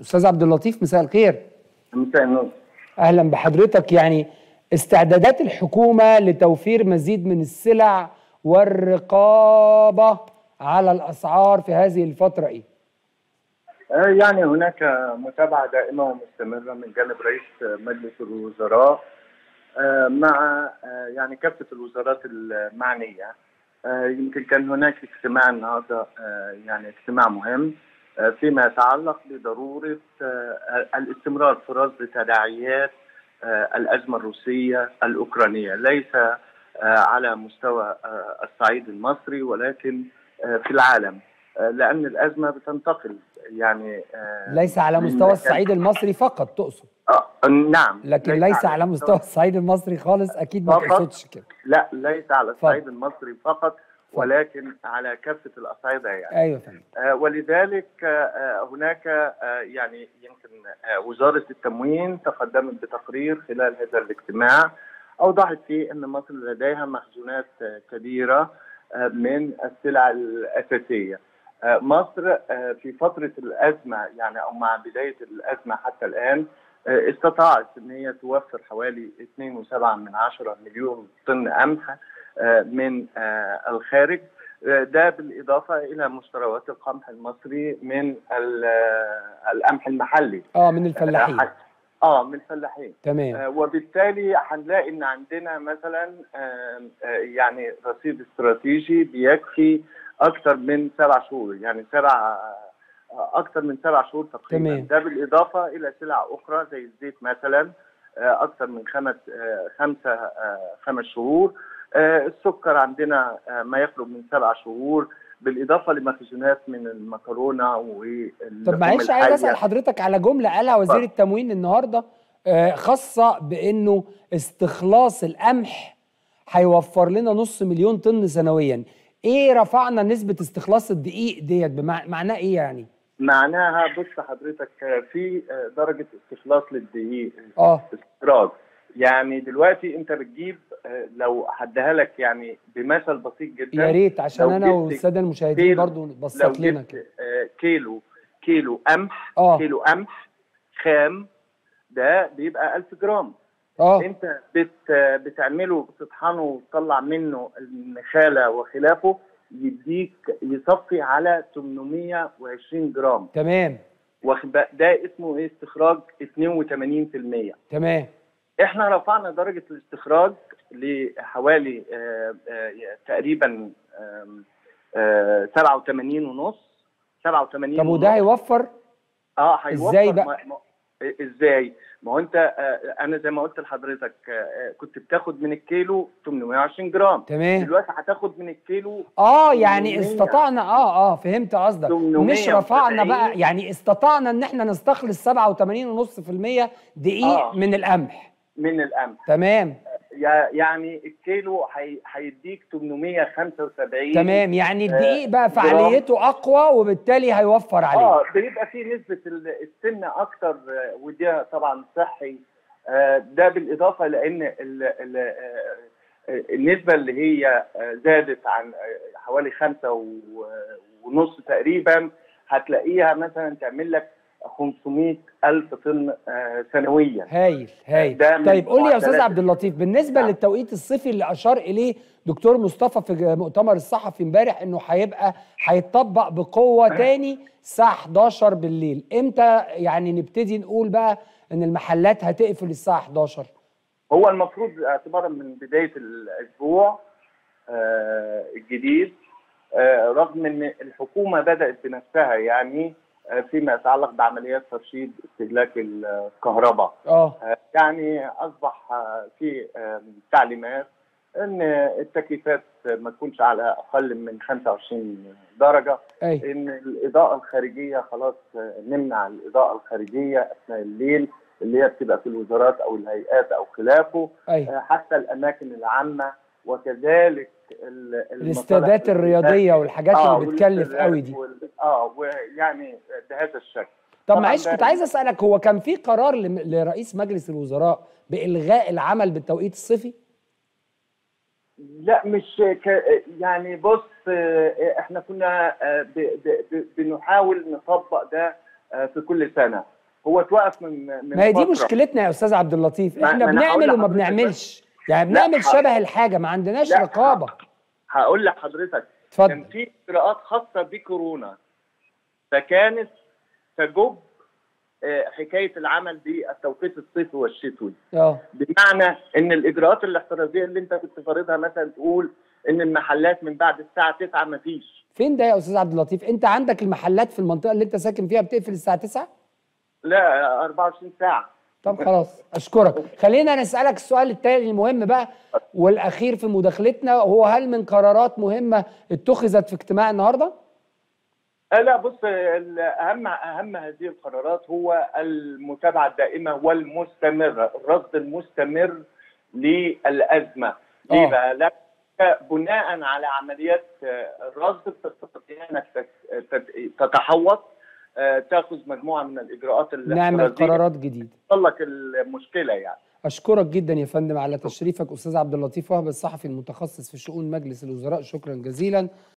استاذ عبد اللطيف مساء الخير مساء النور اهلا بحضرتك يعني استعدادات الحكومه لتوفير مزيد من السلع والرقابه على الاسعار في هذه الفتره ايه آه، يعني هناك متابعه دائمه ومستمره من جانب رئيس مجلس الوزراء آه، مع آه، يعني كافه الوزارات المعنيه يمكن كان هناك اجتماع النهارده يعني اجتماع مهم فيما يتعلق بضروره الاستمرار في رصد تداعيات الازمه الروسيه الاوكرانيه ليس على مستوى الصعيد المصري ولكن في العالم لان الازمه بتنتقل يعني ليس على مستوى الصعيد المصري فقط تقصد آه نعم لكن ليس, ليس على مستوى الصعيد المصري خالص اكيد ما تقصدش كده لا ليس على الصعيد المصري فقط ولكن على كافه الاصعده يعني ايوه فندم آه ولذلك آه هناك آه يعني يمكن آه وزاره التموين تقدمت بتقرير خلال هذا الاجتماع اوضحت فيه ان مصر لديها مخزونات آه كبيره آه من السلع الاساسيه آه مصر آه في فتره الازمه يعني او مع بدايه الازمه حتى الان استطاعت ان هي توفر حوالي 2.7 من عشرة مليون طن قمح من الخارج ده بالاضافه الى مشتريات القمح المصري من القمح المحلي اه من الفلاحين اه من الفلاحين تمام آه وبالتالي هنلاقي ان عندنا مثلا آه آه يعني رصيد استراتيجي بيكفي اكثر من سبع شهور يعني سبع اكثر من سبع شهور تقريبا تمام. ده بالاضافه الى سلع اخرى زي الزيت مثلا اكثر من خمس خمسه خمس شهور السكر عندنا ما يقرب من سبع شهور بالاضافه لمخزونات من المكرونه وال طب معلش عايز اسال حضرتك على جمله قالها وزير ف... التموين النهارده خاصه بانه استخلاص القمح هيوفر لنا نص مليون طن سنويا ايه رفعنا نسبه استخلاص الدقيق ديت بمع... معناه ايه يعني معناها بص حضرتك في درجه استخلاص للدقيق اه استيراد يعني دلوقتي انت بتجيب لو هديها لك يعني بمثل بسيط جدا يا ريت عشان انا والساده المشاهدين برضو بسط لنا كده كيلو كيلو قمح آه. كيلو قمح خام ده بيبقى 1000 جرام اه انت بت بتعمله بتطحنه وتطلع منه النخاله وخلافه يديك يصفي على 820 جرام تمام واخد ده اسمه ايه استخراج 82% تمام احنا رفعنا درجه الاستخراج لحوالي آآ آآ تقريبا آآ 87 ونص 87 طب وده هيوفر اه هيوفر ازاي بقى ما ما ازاي ما هو انت انا زي ما قلت لحضرتك كنت بتاخد من الكيلو 820 جرام تمام دلوقتي هتاخد من الكيلو اه يعني استطعنا اه اه فهمت قصدك مش رفعنا بقى يعني استطعنا ان احنا نستخلص 87.5% دقيق آه. من القمح من القمح تمام يعني الكيلو هيديك 875 تمام يعني الدقيق بقى فعاليته اقوى وبالتالي هيوفر عليه اه بيبقى فيه نسبه السمنه اكتر وده طبعا صحي ده بالاضافه لان ال ال النسبه اللي هي زادت عن حوالي خمسة ونص تقريبا هتلاقيها مثلا تعمل لك 500 ألف طن سنويا هايل هايل طيب قول لي يا أستاذ عبد اللطيف بالنسبة نعم. للتوقيت الصيفي اللي أشار إليه دكتور مصطفى في مؤتمر الصحفي امبارح إنه هيبقى هيطبق بقوة تاني الساعة 11 بالليل إمتى يعني نبتدي نقول بقى إن المحلات هتقفل الساعة 11 هو المفروض اعتبارا من بداية الأسبوع آه الجديد آه رغم ان الحكومه بدات بنفسها يعني فيما يتعلق بعمليات ترشيد استهلاك الكهرباء اه يعني اصبح في تعليمات ان التكييفات ما تكونش على اقل من 25 درجه أي. ان الاضاءه الخارجيه خلاص نمنع الاضاءه الخارجيه اثناء الليل اللي هي بتبقى في الوزارات او الهيئات او خلافه أي. حتى الاماكن العامه وكذلك الاستادات الرياضيه والحاجات آه اللي بتكلف قوي دي اه ويعني بهذا الشكل طب معلش كنت عايز اسالك هو كان في قرار لرئيس مجلس الوزراء بالغاء العمل بالتوقيت الصيفي لا مش ك... يعني بص احنا كنا ب... ب... بنحاول نطبق ده في كل سنه هو توقف من من ما هي دي فترة. مشكلتنا يا استاذ عبد اللطيف ما- احنا ما أنا هقول بنعمل وما لحضرتك بنعملش يعني لا، بنعمل ح- شبه الحاجه ما عندناش لا، رقابه هقول لحضرتك كان اتفضل في اجراءات خاصه بكورونا فكانت تجب آه، حكايه العمل بالتوقيت الصيفي والشتوي اه بمعنى ان الاجراءات الاحترازيه اللي انت كنت فارضها مثلا تقول ان المحلات من بعد الساعه 9 ما فيش فين ده يا استاذ عبد اللطيف انت عندك المحلات في المنطقه اللي انت ساكن فيها بتقفل الساعه 9 لا آه، 24 ساعه طب خلاص اشكرك خلينا نسالك السؤال التاني المهم بقى والاخير في مداخلتنا هو هل من قرارات مهمه اتخذت في اجتماع النهارده آه، لا بص ال- اهم اهم هذه القرارات هو المتابعه الدائمه والمستمره الرصد المستمر للازمه ليه آه. بقى لا بناء على عمليات آه، الرصد بتستطيع انك تت- تت- تتحوط آه، تاخذ مجموعه من الاجراءات نعمل الاحترازية قرارات جديده تصل لك المشكله يعني اشكرك جدا يا فندم على تشريفك استاذ عبد اللطيف وهب الصحفي المتخصص في شؤون مجلس الوزراء شكرا جزيلا